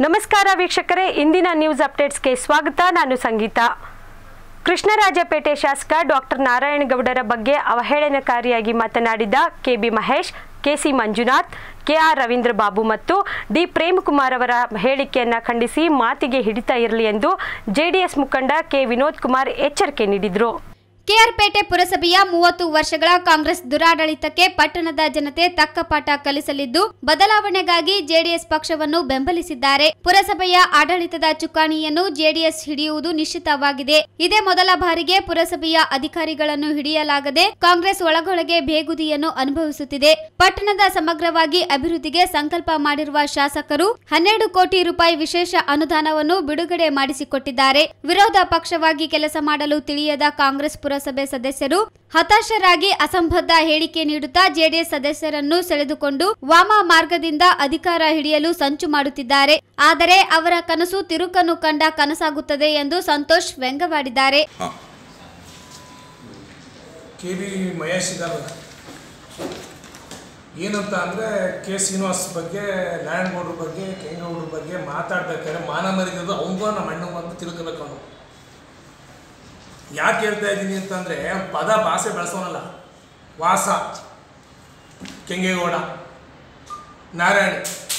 ನಮಸ್ಕಾರ ವೀಕ್ಷಕರೇ ಇಂದಿನ ನ್ಯೂಸ್ ಅಪ್ಡೇಟ್ಸ್ಗೆ ಸ್ವಾಗತ ನಾನು ಸಂಗೀತ ಕೃಷ್ಣರಾಜಪೇಟೆ ಶಾಸಕ ಡಾಕ್ಟರ್ ನಾರಾಯಣಗೌಡರ ಬಗ್ಗೆ ಅವಹೇಳನಕಾರಿಯಾಗಿ ಮಾತನಾಡಿದ KB Mahesh KC Manjunath KR Ravindra Babu ಮತ್ತು ಡಿ ಪ್ರೇಮಕುಮಾರ್ ಅವರ ಹೇಳಿಕೆಯನ್ನ ಖಂಡಿಸಿ ಮಾತಿಗೆ ಹಿಡಿತಾ ಇರಲಿ ಎಂದು ಜೆಡಿಎಸ್ ಮುಖಂಡ ಕೆ ವಿನೋದ್ ಕುಮಾರ್ ಎಚ್ಚರಿಕೆ ನೀಡಿದರು ಕೆಆರ್ಪೇಟೆ ಪುರಸಭೆಯ ಮೂವತ್ತು ವರ್ಷಗಳ ಕಾಂಗ್ರೆಸ್ ದುರಾಡಳಿತಕ್ಕೆ ಪಟ್ಟಣದ ಜನತೆ ತಕ್ಕ ಪಾಠ ಕಲಿಸಲಿದ್ದು ಬದಲಾವಣೆಗಾಗಿ ಜೆಡಿಎಸ್ ಪಕ್ಷವನ್ನು ಬೆಂಬಲಿಸಿದ್ದಾರೆ ಪುರಸಭೆಯ ಆಡಳಿತದ ಚುಕ್ಕಾಣಿಯನ್ನು ಜೆಡಿಎಸ್ ಹಿಡಿಯುವುದು ನಿಶ್ಚಿತವಾಗಿದೆ ಇದೇ ಮೊದಲ ಬಾರಿಗೆ ಪುರಸಭೆಯ ಅಧಿಕಾರಿಗಳನ್ನು ಹಿಡಿಯಲಾಗದೆ ಕಾಂಗ್ರೆಸ್ ಒಳಗೊಳಗೆ ಬೇಗುದಿಯನ್ನು ಅನುಭವಿಸುತ್ತಿದೆ ಪಟ್ಟಣದ ಸಮಗ್ರವಾಗಿ ಅಭಿವೃದ್ಧಿಗೆ ಸಂಕಲ್ಪ ಮಾಡಿರುವ ಶಾಸಕರು ಹನ್ನೆರಡು ಕೋಟಿ ರೂಪಾಯಿ ವಿಶೇಷ ಅನುದಾನವನ್ನು ಬಿಡುಗಡೆ ಮಾಡಿಸಿಕೊಟ್ಟಿದ್ದಾರೆ ವಿರೋಧ ಪಕ್ಷವಾಗಿ ಕೆಲಸ ಮಾಡಲು ತಿಳಿಯದ ಕಾಂಗ್ರೆಸ್ ಪುರಸಭೆ ಸದಸ್ಯರು ಹತಾಶರಾಗಿ ಅಸಂಬದ್ಧ ಹೇಳಿಕೆ ನೀಡುತ್ತಾ ಜೆಡಿಎಸ್ ಸದಸ್ಯರನ್ನು ಸೆಳೆದುಕೊಂಡು ವಾಮ ಮಾರ್ಗದಿಂದ ಅಧಿಕಾರ ಹಿಡಿಯಲು ಸಂಚು ಮಾಡುತ್ತಿದ್ದಾರೆ ಆದರೆ ಅವರ ಕನಸು ತಿರುಕನ್ನು ಕಂಡ ಕನಸಾಗುತ್ತದೆ ಎಂದು ಸಂತೋಷ್ ವ್ಯಂಗ್ಯವಾಡಿದ್ದಾರೆ ಕೆ ಬಿ ಮಹೇಶ್ ಇದಾರಲ್ಲ ಏನಂತ ಅಂದರೆ ಕೆ ಶ್ರೀನಿವಾಸ್ ಬಗ್ಗೆ ನಾರಾಯಣಗೌಡ್ರ ಬಗ್ಗೆ ಕೆಂಗೌಡ್ರ ಬಗ್ಗೆ ಮಾತಾಡ್ಬೇಕಾದ್ರೆ ಮಾನ ಮರಿದ ಅವಂಗೂ ನಮ್ಮ ಅಣ್ಣಂಗೂ ಅಂತ ತಿಳ್ಕೊಬೇಕು ಅವನು ಯಾಕೆ ಹೇಳ್ತಾ ಇದ್ದೀನಿ ಅಂತಂದರೆ ಪದ ಭಾಷೆ ಬಳಸೋನಲ್ಲ ವಾಸ ಕೆಂಗೇಗೌಡ ನಾರಾಯಣ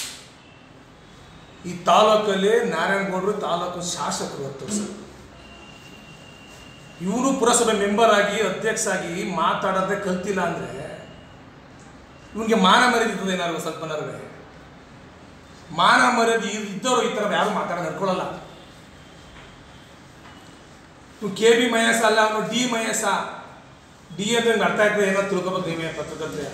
ಈ ತಾಲೂಕಲ್ಲಿ ನಾರಾಯಣಗೌಡರು ತಾಲೂಕು ಶಾಸಕರು ಹತ್ತು ವರ್ಷ ಇವರು ಪುರಸಭೆ ಮೆಂಬರ್ ಆಗಿ ಅಧ್ಯಕ್ಷ ಆಗಿ ಮಾತಾಡೋದೇ ಕಲ್ತಿಲ್ಲ ಅಂದರೆ ಇವನಿಗೆ ಮಾನ ಮರ್ಯಾದೆ ಏನಾದ್ರು ಸ್ವಲ್ಪನಾರು ಮಾನ ಮರ್ಯಾದೆ ಇದ್- ಇದ್ದವರು ಈ ಥರ ಯಾರು ಮಾತಾಡೋದು ನಡ್ಕೊಳ್ಳಲ್ಲ ಇವ್ನು ಕೆ ಬಿ ಮಹೇಶ ಅಲ್ಲ ಅವನು ಡಿ ಮಹೇಶ ಡಿ ಅಂದ್ರೆ ನಂಗೆ ಅರ್ಥ ಆಗ್ತದೆ ಏನೋ ತಿಳ್ಕೊಬೇಕು ನೀವೇ ಪತ್ರಕರ್ತೆ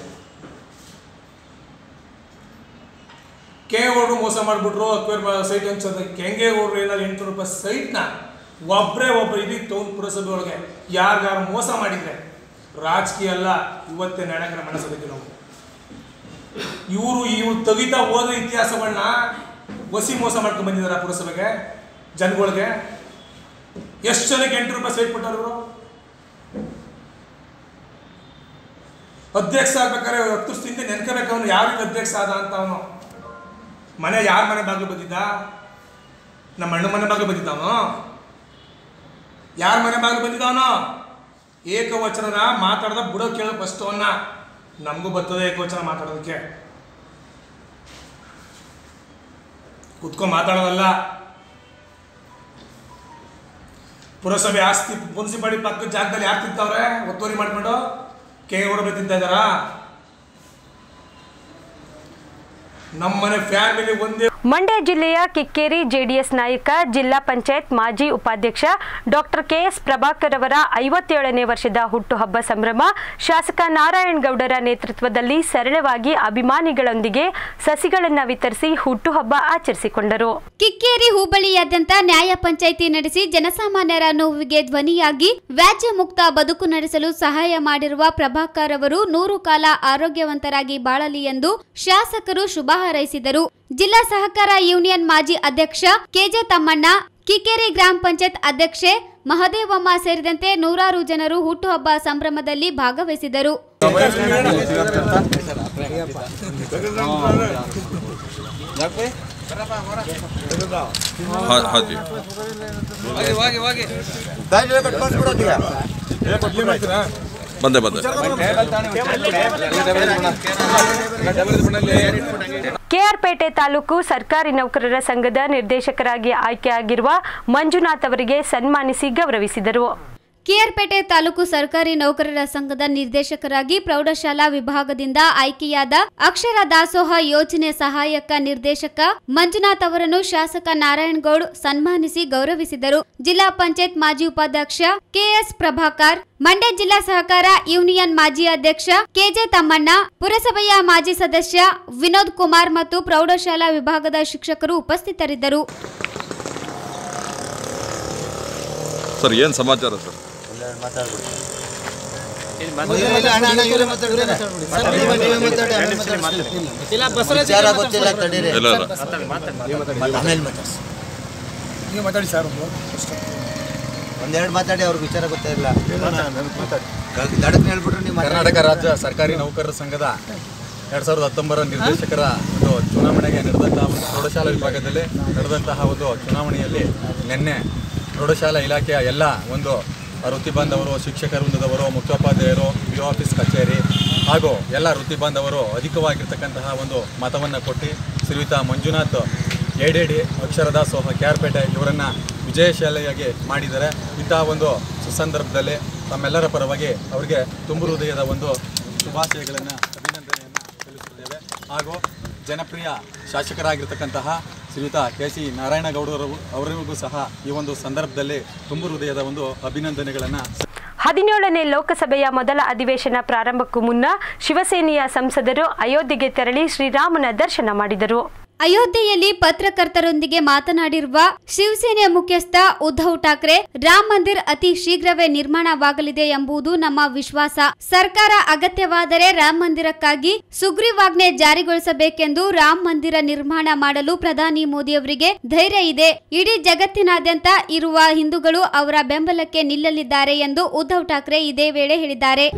ಕೆಂಗೇಗೌಡರು ಮೋಸ ಮಾಡಿಬಿಟ್ರು ಅಕ್ವೇರ್ ಸೈಟ್ ಹಂಚೋದು ಕೆಂಗೇಗೌಡರು ಏನಾದ್ರು ಎಂಟುನೂರು ರೂಪಾಯಿ ಸೈಟ್ನ ಒಬ್ಬರೇ ಒಬ್ಬರು ಇಡೀ ಟೌನ್ ಪುರಸಭೆ ಒಳಗೆ ಯಾರ್ಯಾರು ಮೋಸ ಮಾಡಿದ್ರೆ ರಾಜಕೀಯ ಅಲ್ಲ ಇವತ್ತೇ ನಾಡಕರ ಮನಸ್ಸೋದಕ್ಕೆ ನಾವು ಇವರು ಇವ್ರು ತೆಗಿತಾ ಹೋದ ಇತಿಹಾಸಗಳನ್ನ ವಸಿ ಮೋಸ ಮಾಡ್ಕೊಂಡು ಬಂದಿದ್ದಾರೆ ಆ ಪುರಸಭೆಗೆ ಜನಗಳಿಗೆ ಎಷ್ಟು ಜನಕ್ಕೆ ಎಂಟು ರೂಪಾಯಿ ಸೈಟ್ ಕೊಟ್ಟಾರ ಇವರು ಅಧ್ಯಕ್ಷ ಆಗ್ಬೇಕಾದ್ರೆ ಹತ್ತು ವರ್ಷದಿಂದ ನೆನ್ಕೋಬೇಕು ಅವನು ಯಾವ ರೀತಿ ಅಧ್ಯಕ್ಷ ಆದ ಅಂತ ಅವನು ಮನೆ ಯಾರ ಮನೆ ಬಾಗಿಲು ಬಂದಿದ್ದ ನಮ್ಮ ಅಣ್ಣ ಮನೆ ಬಾಗಿಲು ಬಂದಿದ್ದ ಅವನು ಯಾರ ಮನೆ ಬಾಗಿಲು ಬಂದಿದ್ದ ಅವನು ಏಕವಚನನ ಮಾತಾಡ್ದ ಬುಡೋ ಕೇಳೋ ಫಸ್ಟ್ ಅವನ್ನ ನಮಗೂ ಬರ್ತದೆ ಏಕವಚನ ಮಾತಾಡೋದಕ್ಕೆ ಕುತ್ಕೊಂಡು ಮಾತಾಡೋದಲ್ಲ ಪುರಸಭೆ ಆಸ್ತಿ ಮುನ್ಸಿಪಾಲಿಟಿ ಪಕ್ಕದ ಜಾಗದಲ್ಲಿ ಯಾರು ತಿಂತವ್ರೆ ಒತ್ತುವರಿ ಮಾಡ್ಕೊಂಡು ಕೆ ಹೊರಬೆ ತಿಂತಾ ಇದ್ದಾರಾ ನಮ್ಮನೆ ಫ್ಯಾಮಿಲಿ ಒಂದೇ ಮಂಡ್ಯ ಜಿಲ್ಲೆಯ ಕಿಕ್ಕೇರಿ ಜೆಡಿಎಸ್ ನಾಯಕ ಜಿಲ್ಲಾ ಪಂಚಾಯತ್ ಮಾಜಿ ಉಪಾಧ್ಯಕ್ಷ ಡಾಕ್ಟರ್ ಕೆಎಸ್ ಪ್ರಭಾಕರ್ ಅವರ ಐವತ್ತೇಳನೇ ವರ್ಷದ ಹುಟ್ಟುಹಬ್ಬ ಸಂಭ್ರಮ ಶಾಸಕ ನಾರಾಯಣಗೌಡರ ನೇತೃತ್ವದಲ್ಲಿ ಸರಳವಾಗಿ ಅಭಿಮಾನಿಗಳೊಂದಿಗೆ ಸಸಿಗಳನ್ನು ವಿತರಿಸಿ ಹುಟ್ಟುಹಬ್ಬ ಆಚರಿಸಿಕೊಂಡರು ಕಿಕ್ಕೇರಿ ಹೋಬಳಿಯಾದ್ಯಂತ ನ್ಯಾಯ ಪಂಚಾಯಿತಿ ನಡೆಸಿ ಜನಸಾಮಾನ್ಯರ ನೋವಿಗೆ ಧ್ವನಿಯಾಗಿ ವ್ಯಾಜ್ಯ ಮುಕ್ತ ಬದುಕು ನಡೆಸಲು ಸಹಾಯ ಮಾಡಿರುವ ಪ್ರಭಾಕರ್ ಅವರು ನೂರು ಕಾಲ ಆರೋಗ್ಯವಂತರಾಗಿ ಬಾಳಲಿ ಎಂದು ಶಾಸಕರು ಶುಭ ಹಾರೈಸಿದರು ಜಿಲ್ಲಾ ಸಹಕಾರ ಯೂನಿಯನ್ ಮಾಜಿ ಅಧ್ಯಕ್ಷ ಕೆಜೆ ತಮ್ಮಣ್ಣ ಕಿಕ್ಕೇರಿ ಗ್ರಾಮ ಪಂಚಾಯತ್ ಅಧ್ಯಕ್ಷೆ ಮಹದೇವಮ್ಮ ಸೇರಿದಂತೆ ನೂರಾರು ಜನರು ಹುಟ್ಟುಹಬ್ಬ ಸಂಭ್ರಮದಲ್ಲಿ ಭಾಗವಹಿಸಿದರು हाँ हाँ जी ಬಂದೆ ಬಂದೆ ಕೆಆರ್ಪೇಟೆ ತಾಲೂಕು ಸರ್ಕಾರಿ ನೌಕರರ ಸಂಘದ ನಿರ್ದೇಶಕರಾಗಿ ಆಯ್ಕೆಯಾಗಿರುವ ಮಂಜುನಾಥ್ ಅವರಿಗೆ ಸನ್ಮಾನಿಸಿ ಗೌರವಿಸಿದರು ಕೆಆರ್ಪೇಟೆ ತಾಲೂಕು ಸರ್ಕಾರಿ ನೌಕರರ ಸಂಘದ ನಿರ್ದೇಶಕರಾಗಿ ಪ್ರೌಢಶಾಲಾ ವಿಭಾಗದಿಂದ ಆಯ್ಕೆಯಾದ ಅಕ್ಷರ ದಾಸೋಹ ಯೋಜನೆ ಸಹಾಯಕ ನಿರ್ದೇಶಕ ಮಂಜುನಾಥ್ ಅವರನ್ನು ಶಾಸಕ ನಾರಾಯಣಗೌಡ್ ಸನ್ಮಾನಿಸಿ ಗೌರವಿಸಿದರು ಜಿಲ್ಲಾ ಪಂಚಾಯತ್ ಮಾಜಿ ಉಪಾಧ್ಯಕ್ಷ ಕೆಎಸ್ ಪ್ರಭಾಕರ್ ಮಂಡ್ಯ ಜಿಲ್ಲಾ ಸಹಕಾರ ಯೂನಿಯನ್ ಮಾಜಿ ಅಧ್ಯಕ್ಷ ಕೆಜೆ ತಮ್ಮಣ್ಣ ಪುರಸಭೆಯ ಮಾಜಿ ಸದಸ್ಯ ವಿನೋದ್ ಕುಮಾರ್ ಮತ್ತು ಪ್ರೌಢಶಾಲಾ ವಿಭಾಗದ ಶಿಕ್ಷಕರು ಉಪಸ್ಥಿತರಿದ್ದರು ಸರ್ ಏನು ಸಮಾಚಾರ ಸರ್ ವಿಚಾರ ಗೊತ್ತಿಲ್ಲ ತಡೀರಿ ಇಲ್ಲ ಇಲ್ಲ ಆಮೇಲೆ ಮಾತಾಡ್ಸಿ ನೀವು ಮಾತಾಡಿ ಸರ್ ಒಂದೆರಡು ಮಾತಾಡಿ ಅವ್ರಿಗೆ ವಿಚಾರ ಗೊತ್ತಿಲ್ಲ ದಡಕ್ ಹೇಳ್ಬಿಟ್ರು ನೀವು ಮಾತಾಡಿ. ಕರ್ನಾಟಕ ರಾಜ್ಯ ಸರ್ಕಾರಿ ನೌಕರರ ಸಂಘದ ಎರಡ್ ಸಾವಿರದ ಹತ್ತೊಂಬರ ನಿರ್ದೇಶಕರ ಒಂದು ಚುನಾವಣೆ ಚುನಾವಣೆಗೆ ನಡೆದಂತಹ ಒಂದು ಪ್ರೌಢಶಾಲಾ ವಿಭಾಗದಲ್ಲಿ ನಡೆದಂತಹ ಒಂದು ಚುನಾವಣೆಯಲ್ಲಿ ನಿನ್ನೆ ಪ್ರೌಢಶಾಲಾ ಇಲಾಖೆಯ ಎಲ್ಲ ಒಂದು ವೃತ್ತಿ ಬಾಂಧವರು ಶಿಕ್ಷಕ ವೃಂದದವರು ಮುಖ್ಯೋಪಾಧ್ಯಾಯರು ಪಿ ಆಫೀಸ್ ಕಚೇರಿ ಹಾಗೂ ಎಲ್ಲ ವೃತ್ತಿ ಬಾಂಧವರು ಅಧಿಕವಾಗಿರ್ತಕ್ಕಂತಹ ಒಂದು ಮತವನ್ನು ಕೊಟ್ಟು ಶ್ರೀಯುತ ಮಂಜುನಾಥ್ ಏಡೇಡಿ ಅಕ್ಷರದ ಸೋಹ ಕ್ಯಾರ್ಪೇಟೆ ಇವರನ್ನು ವಿಜಯಶಾಲಿಯಾಗಿ ಮಾಡಿದ್ದಾರೆ ಇಂತಹ ಒಂದು ಸುಸಂದರ್ಭದಲ್ಲಿ ತಮ್ಮೆಲ್ಲರ ಪರವಾಗಿ ಅವರಿಗೆ ತುಂಬು ಹೃದಯದ ಒಂದು ಶುಭಾಶಯಗಳನ್ನು ಅಭಿನಂದನೆಯನ್ನು ಸಲ್ಲಿಸುತ್ತೇವೆ ಹಾಗೂ ಜನಪ್ರಿಯ ಶಾಸಕರಾಗಿರ್ತಕ್ಕಂತಹ ಶ್ರೀಯುತ ಕೆ ಸಿ ನಾರಾಯಣಗೌಡರು ಅವರಿಗೂ ಸಹ ಈ ಒಂದು ಸಂದರ್ಭದಲ್ಲಿ ತುಂಬು ಹೃದಯದ ಒಂದು ಅಭಿನಂದನೆಗಳನ್ನು ಹದಿನೇಳನೇ ಲೋಕಸಭೆಯ ಮೊದಲ ಅಧಿವೇಶನ ಪ್ರಾರಂಭಕ್ಕೂ ಮುನ್ನ ಶಿವಸೇನೆಯ ಸಂಸದರು ಅಯೋಧ್ಯೆಗೆ ತೆರಳಿ ಶ್ರೀರಾಮನ ದರ್ಶನ ಮಾಡಿದರು ಅಯೋಧ್ಯೆಯಲ್ಲಿ ಪತ್ರಕರ್ತರೊಂದಿಗೆ ಮಾತನಾಡಿರುವ ಶಿವಸೇನೆಯ ಮುಖ್ಯಸ್ಥ ಉದ್ಧವ್ ಠಾಕ್ರೆ ರಾಮ್ ಮಂದಿರ್ ಅತಿ ಶೀಘ್ರವೇ ನಿರ್ಮಾಣವಾಗಲಿದೆ ಎಂಬುದು ನಮ್ಮ ವಿಶ್ವಾಸ ಸರ್ಕಾರ ಅಗತ್ಯವಾದರೆ ರಾಮ್ ಮಂದಿರಕ್ಕಾಗಿ ಸುಗ್ರೀವಾಜ್ಞೆ ಜಾರಿಗೊಳಿಸಬೇಕೆಂದು ರಾಮ್ ಮಂದಿರ ನಿರ್ಮಾಣ ಮಾಡಲು ಪ್ರಧಾನಿ ಮೋದಿಯವರಿಗೆ ಧೈರ್ಯ ಇದೆ ಇಡೀ ಜಗತ್ತಿನಾದ್ಯಂತ ಇರುವ ಹಿಂದೂಗಳು ಅವರ ಬೆಂಬಲಕ್ಕೆ ನಿಲ್ಲಲಿದ್ದಾರೆ ಎಂದು ಉದ್ಧವ್ ಠಾಕ್ರೆ ಇದೇ ವೇಳೆ ಹೇಳಿದ್ದಾರೆ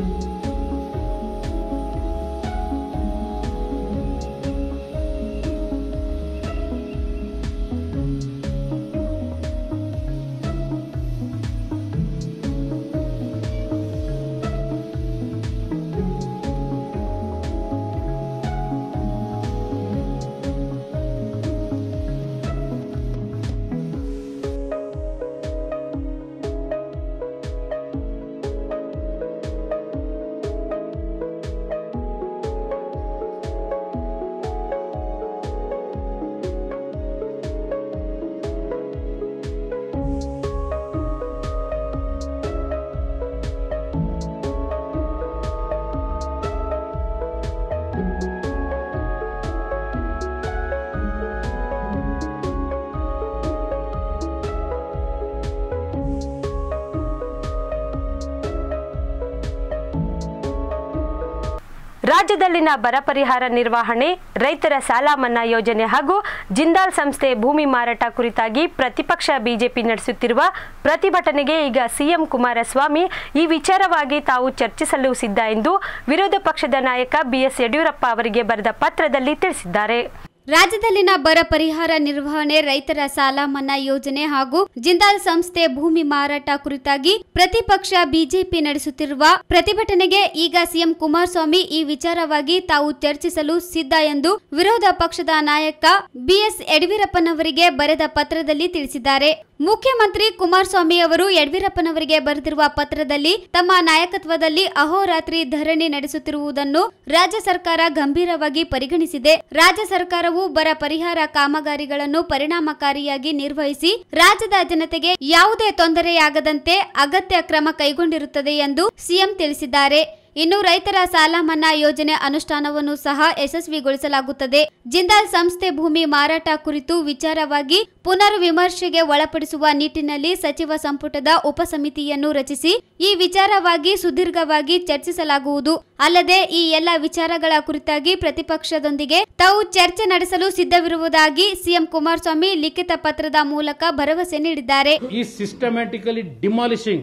ರಾಜ್ಯದಲ್ಲಿನ ಬರ ಪರಿಹಾರ ನಿರ್ವಹಣೆ ರೈತರ ಸಾಲ ಮನ್ನಾ ಯೋಜನೆ ಹಾಗೂ ಜಿಂದಾಲ್ ಸಂಸ್ಥೆ ಭೂಮಿ ಮಾರಾಟ ಕುರಿತಾಗಿ ಪ್ರತಿಪಕ್ಷ ಬಿಜೆಪಿ ನಡೆಸುತ್ತಿರುವ ಪ್ರತಿಭಟನೆಗೆ ಈಗ ಸಿಎಂ ಕುಮಾರಸ್ವಾಮಿ ಈ ವಿಚಾರವಾಗಿ ತಾವು ಚರ್ಚಿಸಲು ಸಿದ್ಧ ಎಂದು ವಿರೋಧ ಪಕ್ಷದ ನಾಯಕ ಬಿಎಸ್ ಯಡಿಯೂರಪ್ಪ ಅವರಿಗೆ ಬರೆದ ಪತ್ರದಲ್ಲಿ ತಿಳಿಸಿದ್ದಾರೆ ರಾಜ್ಯದಲ್ಲಿನ ಬರ ಪರಿಹಾರ ನಿರ್ವಹಣೆ ರೈತರ ಸಾಲ ಮನ್ನಾ ಯೋಜನೆ ಹಾಗೂ ಜಿಂದಾಲ್ ಸಂಸ್ಥೆ ಭೂಮಿ ಮಾರಾಟ ಕುರಿತಾಗಿ ಪ್ರತಿಪಕ್ಷ ಬಿಜೆಪಿ ನಡೆಸುತ್ತಿರುವ ಪ್ರತಿಭಟನೆಗೆ ಈಗ ಸಿಎಂ ಕುಮಾರಸ್ವಾಮಿ ಈ ವಿಚಾರವಾಗಿ ತಾವು ಚರ್ಚಿಸಲು ಸಿದ್ಧ ಎಂದು ವಿರೋಧ ಪಕ್ಷದ ನಾಯಕ ಬಿಎಸ್ ಯಡಿಯೂರಪ್ಪನವರಿಗೆ ಬರೆದ ಪತ್ರದಲ್ಲಿ ತಿಳಿಸಿದ್ದಾರೆ ಮುಖ್ಯಮಂತ್ರಿ ಕುಮಾರಸ್ವಾಮಿ ಅವರು ಯಡಿಯೂರಪ್ಪನವರಿಗೆ ಬರೆದಿರುವ ಪತ್ರದಲ್ಲಿ ತಮ್ಮ ನಾಯಕತ್ವದಲ್ಲಿ ಅಹೋರಾತ್ರಿ ಧರಣಿ ನಡೆಸುತ್ತಿರುವುದನ್ನು ರಾಜ್ಯ ಸರ್ಕಾರ ಗಂಭೀರವಾಗಿ ಪರಿಗಣಿಸಿದೆ ರಾಜ್ಯ ಸರ್ಕಾರವು ಬರ ಪರಿಹಾರ ಕಾಮಗಾರಿಗಳನ್ನು ಪರಿಣಾಮಕಾರಿಯಾಗಿ ನಿರ್ವಹಿಸಿ ರಾಜ್ಯದ ಜನತೆಗೆ ಯಾವುದೇ ತೊಂದರೆಯಾಗದಂತೆ ಅಗತ್ಯ ಕ್ರಮ ಕೈಗೊಂಡಿರುತ್ತದೆ ಎಂದು ಸಿಎಂ ತಿಳಿಸಿದ್ದಾರೆ ಇನ್ನು ರೈತರ ಸಾಲ ಮನ್ನಾ ಯೋಜನೆ ಅನುಷ್ಠಾನವನ್ನು ಸಹ ಯಶಸ್ವಿಗೊಳಿಸಲಾಗುತ್ತದೆ ಜಿಂದಾಲ್ ಸಂಸ್ಥೆ ಭೂಮಿ ಮಾರಾಟ ಕುರಿತು ವಿಚಾರವಾಗಿ ಪುನರ್ ವಿಮರ್ಶೆಗೆ ಒಳಪಡಿಸುವ ನಿಟ್ಟಿನಲ್ಲಿ ಸಚಿವ ಸಂಪುಟದ ಉಪಸಮಿತಿಯನ್ನು ರಚಿಸಿ ಈ ವಿಚಾರವಾಗಿ ಸುದೀರ್ಘವಾಗಿ ಚರ್ಚಿಸಲಾಗುವುದು ಅಲ್ಲದೆ ಈ ಎಲ್ಲ ವಿಚಾರಗಳ ಕುರಿತಾಗಿ ಪ್ರತಿಪಕ್ಷದೊಂದಿಗೆ ತಾವು ಚರ್ಚೆ ನಡೆಸಲು ಸಿದ್ಧವಿರುವುದಾಗಿ ಸಿಎಂ ಕುಮಾರಸ್ವಾಮಿ ಲಿಖಿತ ಪತ್ರದ ಮೂಲಕ ಭರವಸೆ ನೀಡಿದ್ದಾರೆ is systematically demolishing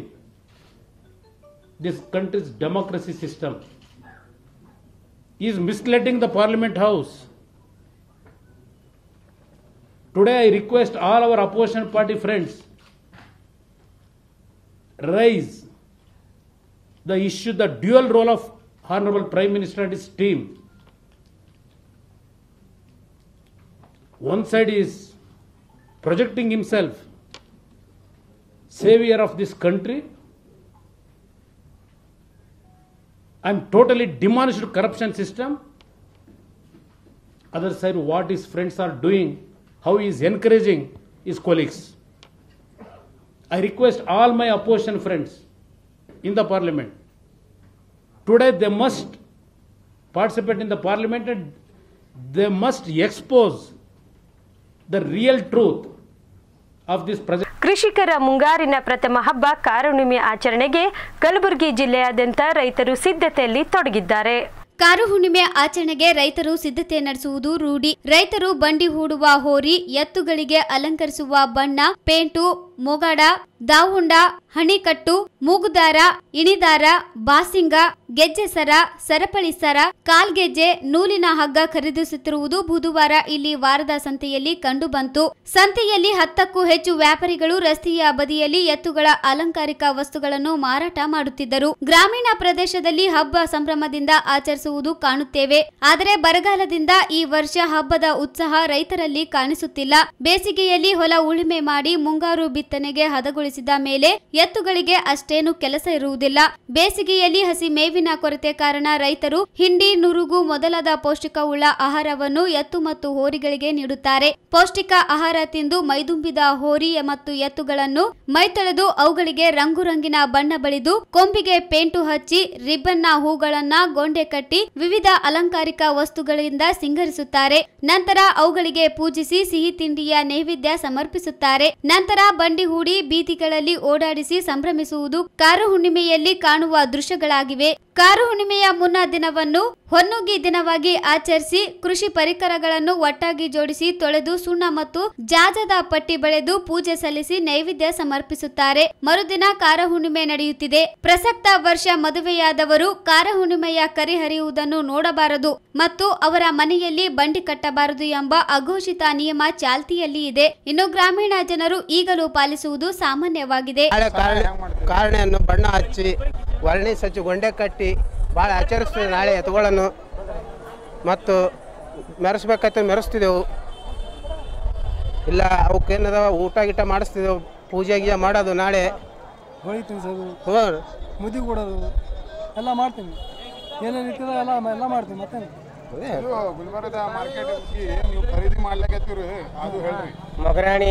this country's democracy system, is misleading the parliament house. Today I request all our opposition party friends raise the issue, the dual role of Honorable Prime Minister and his team. One side is projecting himself savior of this country and totally demolished corruption system. Other side, what his friends are doing, how he is encouraging his colleagues. I request all my opposition friends in the parliament. Today they must participate in the parliament and they must expose the real truth of this project. ಕೃಷಿಕರ ಮುಂಗಾರಿನ ಪ್ರಥಮ ಹಬ್ಬ ಕಾರುಣಿಮೆ ಆಚರಣೆಗೆ ಕಲಬುರಗಿ ಜಿಲ್ಲೆಯಾದ್ಯಂತ ರೈತರು ಸಿದ್ಧತೆಯಲ್ಲಿ ತೊಡಗಿದ್ದಾರೆ car ಹುಣ್ಣಿಮೆ ಆಚರಣೆಗೆ ರೈತರು ಸಿದ್ಧತೆ ನಡೆಸುವುದು ರೂಢಿ ರೈತರು ಬಂಡಿ ಹೂಡುವ ಹೋರಿ ಎತ್ತುಗಳಿಗೆ ಅಲಂಕರಿಸುವ ಬಣ್ಣ ಪೇಂಟು ಮೊಗಾಡ ದಾವುಂಡ ಹಣಿಕಟ್ಟು ಮೂಗುದಾರ ಇಣಿದಾರ ಬಾಸಿಂಗ ಗೆಜ್ಜೆಸರ ಸರಪಳಿ ಸರ ಕಾಲ್ಗೆಜ್ಜೆ ನೂಲಿನ ಹಗ್ಗ ಖರೀದಿಸುತ್ತಿರುವುದು ಬುಧವಾರ ಇಲ್ಲಿ ವಾರದ ಸಂತೆಯಲ್ಲಿ ಕಂಡುಬಂತು ಸಂತೆಯಲ್ಲಿ ಹತ್ತಕ್ಕೂ ಹೆಚ್ಚು ವ್ಯಾಪಾರಿಗಳು ರಸ್ತೆಯ ಬದಿಯಲ್ಲಿ ಎತ್ತುಗಳ ಅಲಂಕಾರಿಕ ವಸ್ತುಗಳನ್ನು ಮಾರಾಟ ಮಾಡುತ್ತಿದ್ದರು ಗ್ರಾಮೀಣ ಪ್ರದೇಶದಲ್ಲಿ ಹಬ್ಬ ಸಂಭ್ರಮದಿಂದ ಆಚರಿಸುವುದು ಕಾಣುತ್ತೇವೆ ಆದರೆ ಬರಗಾಲದಿಂದ ಈ ವರ್ಷ ಹಬ್ಬದ ಉತ್ಸಾಹ ರೈತರಲ್ಲಿ ಕಾಣಿಸುತ್ತಿಲ್ಲ ಬೇಸಿಗೆಯಲ್ಲಿ ಹೊಲ ಉಳುಮೆ ಮಾಡಿ ಮುಂಗಾರು ಬಿತ್ತನೆಗೆ ಹದಗೊಳಿಸಿದ ಮೇಲೆ ಎತ್ತುಗಳಿಗೆ ಅಷ್ಟೇನು ಕೆಲಸ ಇರುವುದಿಲ್ಲ ಬೇಸಿಗೆಯಲ್ಲಿ ಹಸಿ ಮೇವಿನ ಕೊರತೆ ಕಾರಣ ರೈತರು ಹಿಂಡಿ ನುರುಗು ಮೊದಲಾದ ಪೌಷ್ಟಿಕವುಳ್ಳ ಆಹಾರವನ್ನು ಎತ್ತು ಮತ್ತು ಹೋರಿಗಳಿಗೆ ನೀಡುತ್ತಾರೆ ಪೌಷ್ಟಿಕ ಆಹಾರ ತಿಂದು ಮೈದುಂಬಿದ ಹೋರಿ ಮತ್ತು ಎತ್ತುಗಳನ್ನು ಮೈತೊಳೆದು ಅವುಗಳಿಗೆ ರಂಗುರಂಗಿನ ಬಣ್ಣ ಬಳಿದು ಕೊಂಬಿಗೆ ಪೇಂಟು ಹಚ್ಚಿ ರಿಬ್ಬನ್ನ ಹೂಗಳನ್ನ ಗೊಂಡೆ ಕಟ್ಟಿ ವಿವಿಧ ಅಲಂಕಾರಿಕ ವಸ್ತುಗಳಿಂದ ಸಿಂಗರಿಸುತ್ತಾರೆ ನಂತರ ಅವುಗಳಿಗೆ ಪೂಜಿಸಿ ಸಿಹಿ ತಿಂಡಿಯ ನೈವೇದ್ಯ ಸಮರ್ಪಿಸುತ್ತಾರೆ ನಂತರ ಬಂಡಿ ಹೂಡಿ ಬೀದಿಗಳಲ್ಲಿ ಓಡಾಡಿಸಿ ಸಂಭ್ರಮಿಸುವುದು ಕಾರು ಹುಣ್ಣಿಮೆಯಲ್ಲಿ ಕಾಣುವ ದೃಶ್ಯಗಳಾಗಿವೆ ಕಾರು ಹುಣ್ಣಿಮೆಯ ಮುನ್ನ ದಿನವನ್ನು ಹೊನ್ನುಗಿ ದಿನವಾಗಿ ಆಚರಿಸಿ ಕೃಷಿ ಪರಿಕರಗಳನ್ನು ಒಟ್ಟಾಗಿ ಜೋಡಿಸಿ ತೊಳೆದು ಸುಣ್ಣ ಮತ್ತು ಜಾಜದ ಪಟ್ಟಿ ಬಳೆದು ಪೂಜೆ ಸಲ್ಲಿಸಿ ನೈವೇದ್ಯ ಸಮರ್ಪಿಸುತ್ತಾರೆ ಮರುದಿನ ಕಾರ ಹುಣ್ಣಿಮೆ ನಡೆಯುತ್ತಿದೆ ಪ್ರಸಕ್ತ ವರ್ಷ ಮದುವೆಯಾದವರು ಕಾರ ಹುಣ್ಣಿಮೆಯ ಕರಿ ಹರಿಯುವುದನ್ನು ನೋಡಬಾರದು ಮತ್ತು ಅವರ ಮನೆಯಲ್ಲಿ ಬಂಡಿ ಕಟ್ಟಬಾರದು ಎಂಬ ಅಘೋಷಿತ ನಿಯಮ ಚಾಲ್ತಿಯಲ್ಲಿ ಇದೆ ಇನ್ನು ಗ್ರಾಮೀಣ ಜನರು ಈಗಲೂ ಪಾಲಿಸುವುದು ಸಾಮಾನ್ಯವಾಗಿದೆ ನಾಳೆ ಕಾರಣ ಕಾರಣೆಯನ್ನು ಬಣ್ಣ ಹಚ್ಚಿ ವರ್ಣಿ ಸಚ್ಚಿ ಗೊಂಡೆ ಕಟ್ಟಿ ಭಾಳ ಆಚರಿಸ್ತೀವಿ ನಾಳೆ ಎತ್ತುಗಳನ್ನು ಮತ್ತು ಮೆರೆಸ್ಬೇಕಂತ ಮೆರೆಸ್ತಿದ್ದೆವು ಇಲ್ಲ ಅವಕ್ಕೇನದ ಊಟ ಗೀಟ ಮಾಡಿಸ್ತಿದ್ದೆವು ಪೂಜೆ ಗೀಜೆ ಮಾಡೋದು ನಾಳೆ ಹೋಳಿ ತಿನ್ಸೋದು ಹ್ಞೂ ಮುದಿ ಕೊಡೋದು ಎಲ್ಲ ಮಾಡ್ತೀನಿ ಏನೇನು ಇರ್ತದೆ ಎಲ್ಲ ಎಲ್ಲ ಮಾಡ್ತೀನಿ ಮತ್ತೇನು ಅದೇ ಗುಲ್ಬರ್ಗದ ಮಾರ್ಕೆಟ್ ನೀವು ಖರೀದಿ ಮಾಡ್ಲಿಕತ್ತೀರಿ ಅದು ಹೇಳ್ರಿ ಮೊಗರಾಣಿ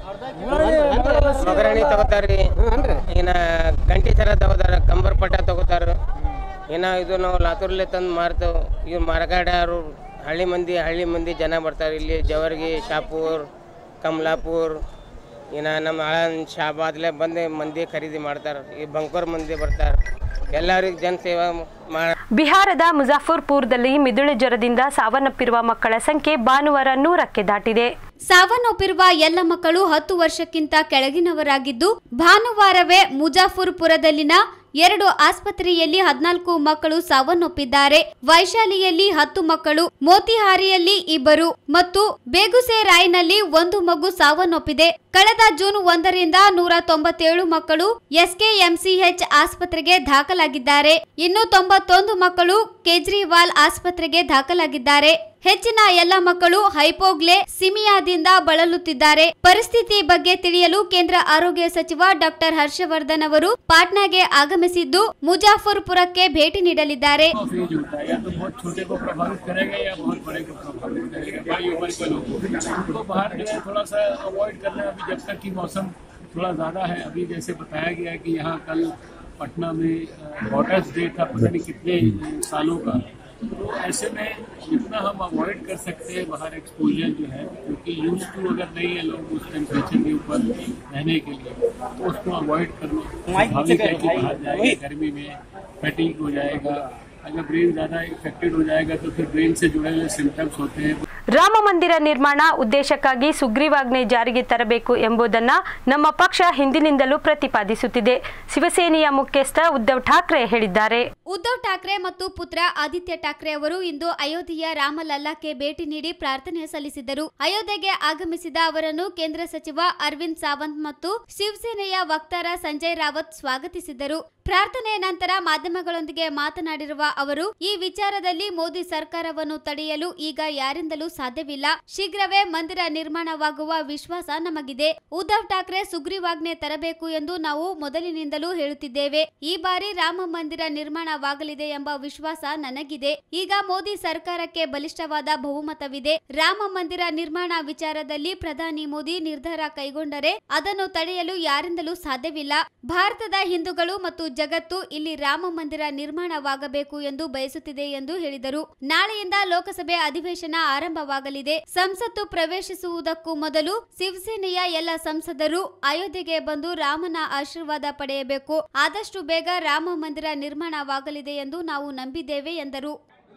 ಮೊಗರಾಣಿ ತಗೋತಾರ್ರಿ ಅನ್ರಿ ಇನ್ನ ಗಂಟಿ ಥರ ತಗೋತಾರ ಕಂಬರ್ ಪಟ್ಟ ತಗೋತಾರ ಇನ್ನ ಇದು ನಾವು ಲಾತೂರ್ಲೆ ತಂದು ಮಾರ್ತೇವೆ ಇವ್ರು ಮಾರ್ಗಾಡರು ಹಳ್ಳಿ ಮಂದಿ ಹಳ್ಳಿ ಮಂದಿ ಜನ ಬರ್ತಾರೆ ಇಲ್ಲಿ ಜವರ್ಗಿ ಶಾಪೂರ್ ಕಮಲಾಪುರ್ ಇನ್ನ ನಮ್ಮ ಆಳನ್ ಶಾಬಾದ್ಲೆ ಬಂದು ಮಂದಿ ಖರೀದಿ ಮಾಡ್ತಾರೆ ಈ ಬಂಕೋರ್ ಮಂದಿ ಬರ್ತಾರೆ ಎಲ್ಲರಿಗೆ ಜನಸೇವಾ ಮಾಡ ಬಿಹಾರದ ಮುಜಾಫರ್ಪುರದಲ್ಲಿ ಮಿದುಳು ಜ್ವರದಿಂದ ಸಾವನ್ನಪ್ಪಿರುವ ಮಕ್ಕಳ ಸಂಖ್ಯೆ ಭಾನುವಾರ ನೂರಕ್ಕೆ ದಾಟಿದೆ ಸಾವನ್ನಪ್ಪಿರುವ ಎಲ್ಲ ಮಕ್ಕಳು ಹತ್ತು ವರ್ಷಕ್ಕಿಂತ ಕೆಳಗಿನವರಾಗಿದ್ದು ಭಾನುವಾರವೇ ಮುಜಾಫರ್ಪುರದಲ್ಲಿನ ಎರಡು ಆಸ್ಪತ್ರೆಯಲ್ಲಿ ಹದಿನಾಲ್ಕು ಮಕ್ಕಳು ಸಾವನ್ನಪ್ಪಿದ್ದಾರೆ ವೈಶಾಲಿಯಲ್ಲಿ ಹತ್ತು ಮಕ್ಕಳು ಮೋತಿಹಾರಿಯಲ್ಲಿ ಇಬ್ಬರು ಮತ್ತು ಬೇಗುಸೆರಾಯ್ನಲ್ಲಿ ಒಂದು ಮಗು ಸಾವನ್ನಪ್ಪಿದೆ ಕಳೆದ ಜೂನ್ ಒಂದರಿಂದ ನೂರ ತೊಂಬತ್ತೇಳು ಮಕ್ಕಳು ಎಸ್ಕೆಎಂಸಿಎಚ್ ಆಸ್ಪತ್ರೆಗೆ ದಾಖಲಾಗಿದ್ದಾರೆ ಇನ್ನು ತೊಂಬತ್ತೊಂದು ಮಕ್ಕಳು ಕೇಜ್ರಿವಾಲ್ ಆಸ್ಪತ್ರೆಗೆ ದಾಖಲಾಗಿದ್ದಾರೆ ಹೆಚ್ಚಿನ ಎಲ್ಲ ಮಕ್ಕಳು ಹೈಪೋಗ್ಲೆ ಸಿಮಿಯಾದಿಂದ ಬಳಲುತ್ತಿದ್ದಾರೆ ಪರಿಸ್ಥಿತಿ ಬಗ್ಗೆ ತಿಳಿಯಲು ಕೇಂದ್ರ ಆರೋಗ್ಯ ಸಚಿವ ಡಾಕ್ಟರ್ ಹರ್ಷವರ್ಧನ್ ಅವರು ಪಾಟ್ನಾಗೆ ಆಗಮಿಸಿದ್ದು ಮುಜಾಫರ್ಪುರಕ್ಕೆ ಭೇಟಿ ನೀಡಲಿದ್ದಾರೆ फेज होता है या तो बहुत छोटे को प्रभावित करेगा या बहुत बड़े को प्रभावित करेगा बड़ी उम्र के लोग उनको बाहर जो है थोड़ा सा अवॉइड करना अभी जब तक कि मौसम थोड़ा ज़्यादा है अभी जैसे बताया गया है कि यहाँ कल पटना में वाटर्स डे था पता नहीं कितने सालों का तो ऐसे में जितना हम अवॉइड कर सकते हैं बाहर एक्सपोजर जो है क्योंकि यूज टू अगर नहीं है लोग उस टेम्परेचर के ऊपर रहने के लिए तो उसको अवॉइड करना स्वाभाविक है कि बाहर जाएगा गर्मी में फैटिक हो जाएगा अगर ब्रेन ज़्यादा इफेक्टेड हो जाएगा तो फिर ब्रेन से जुड़े हुए सिम्टम्स होते हैं ರಾಮ ಮಂದಿರ ನಿರ್ಮಾಣ ಉದ್ದೇಶಕ್ಕಾಗಿ ಸುಗ್ರೀವಾಜ್ಞೆ ಜಾರಿಗೆ ತರಬೇಕು ಎಂಬುದನ್ನ ನಮ್ಮ ಪಕ್ಷ ಹಿಂದಿನಿಂದಲೂ ಪ್ರತಿಪಾದಿಸುತ್ತಿದೆ ಶಿವಸೇನೆಯ ಮುಖ್ಯಸ್ಥ ಉದ್ಧವ್ ಠಾಕ್ರೆ ಹೇಳಿದ್ದಾರೆ ಉದ್ಧವ್ ಠಾಕ್ರೆ ಮತ್ತು ಪುತ್ರ ಆದಿತ್ಯ ಠಾಕ್ರೆ ಅವರು ಇಂದು ಅಯೋಧ್ಯೆಯ ರಾಮಲಲ್ಲಾಕ್ಕೆ ಭೇಟಿ ನೀಡಿ ಪ್ರಾರ್ಥನೆ ಸಲ್ಲಿಸಿದರು ಅಯೋಧ್ಯೆಗೆ ಆಗಮಿಸಿದ ಅವರನ್ನು ಕೇಂದ್ರ ಸಚಿವ ಅರವಿಂದ್ ಸಾವಂತ್ ಮತ್ತು ಶಿವಸೇನೆಯ ವಕ್ತಾರ ಸಂಜಯ್ ರಾವತ್ ಸ್ವಾಗತಿಸಿದರು ಪ್ರಾರ್ಥನೆ ನಂತರ ಮಾಧ್ಯಮಗಳೊಂದಿಗೆ ಮಾತನಾಡಿರುವ ಅವರು ಈ ವಿಚಾರದಲ್ಲಿ ಮೋದಿ ಸರ್ಕಾರವನ್ನು ತಡೆಯಲು ಈಗ ಯಾರಿಂದಲೂ ಸಾಧ್ಯವಿಲ್ಲ ಶೀಘ್ರವೇ ಮಂದಿರ ನಿರ್ಮಾಣವಾಗುವ ವಿಶ್ವಾಸ ನಮಗಿದೆ ಉದ್ಧವ್ ಠಾಕ್ರೆ ಸುಗ್ರೀವಾಜ್ಞೆ ತರಬೇಕು ಎಂದು ನಾವು ಮೊದಲಿನಿಂದಲೂ ಹೇಳುತ್ತಿದ್ದೇವೆ ಈ ಬಾರಿ ರಾಮ ಮಂದಿರ ನಿರ್ಮಾಣವಾಗಲಿದೆ ಎಂಬ ವಿಶ್ವಾಸ ನನಗಿದೆ ಈಗ ಮೋದಿ ಸರ್ಕಾರಕ್ಕೆ ಬಲಿಷ್ಠವಾದ ಬಹುಮತವಿದೆ ರಾಮ ಮಂದಿರ ನಿರ್ಮಾಣ ವಿಚಾರದಲ್ಲಿ ಪ್ರಧಾನಿ ಮೋದಿ ನಿರ್ಧಾರ ಕೈಗೊಂಡರೆ ಅದನ್ನು ತಡೆಯಲು ಯಾರಿಂದಲೂ ಸಾಧ್ಯವಿಲ್ಲ ಭಾರತದ ಹಿಂದೂಗಳು ಮತ್ತು ಜಗತ್ತು ಇಲ್ಲಿ ರಾಮ ಮಂದಿರ ನಿರ್ಮಾಣವಾಗಬೇಕು ಎಂದು ಬಯಸುತ್ತಿದೆ ಎಂದು ಹೇಳಿದರು ನಾಳೆಯಿಂದ ಲೋಕಸಭೆ ಅಧಿವೇಶನ ಆರಂಭವಾಗಲಿದೆ ಸಂಸತ್ತು ಪ್ರವೇಶಿಸುವುದಕ್ಕೂ ಮೊದಲು ಶಿವಸೇನೆಯ ಎಲ್ಲ ಸಂಸದರು ಅಯೋಧ್ಯೆಗೆ ಬಂದು ರಾಮನ ಆಶೀರ್ವಾದ ಪಡೆಯಬೇಕು ಆದಷ್ಟು ಬೇಗ ರಾಮ ಮಂದಿರ ನಿರ್ಮಾಣವಾಗಲಿದೆ ಎಂದು ನಾವು ನಂಬಿದ್ದೇವೆ ಎಂದರು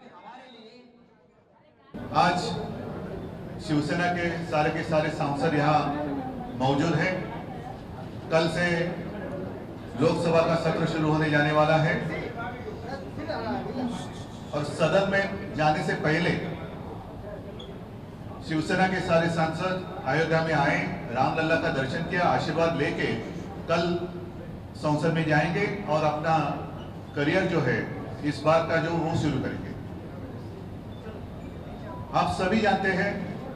आज शिवसेना के सारे के सारे सांसद यहाँ मौजूद हैं कल से लोकसभा का सत्र शुरू होने जाने वाला है और सदन में जाने से पहले शिवसेना के सारे सांसद अयोध्या में आए रामलला का दर्शन किया आशीर्वाद लेके कल संसद में जाएंगे और अपना करियर जो है इस बार का जो वो शुरू करेंगे आप सभी जानते हैं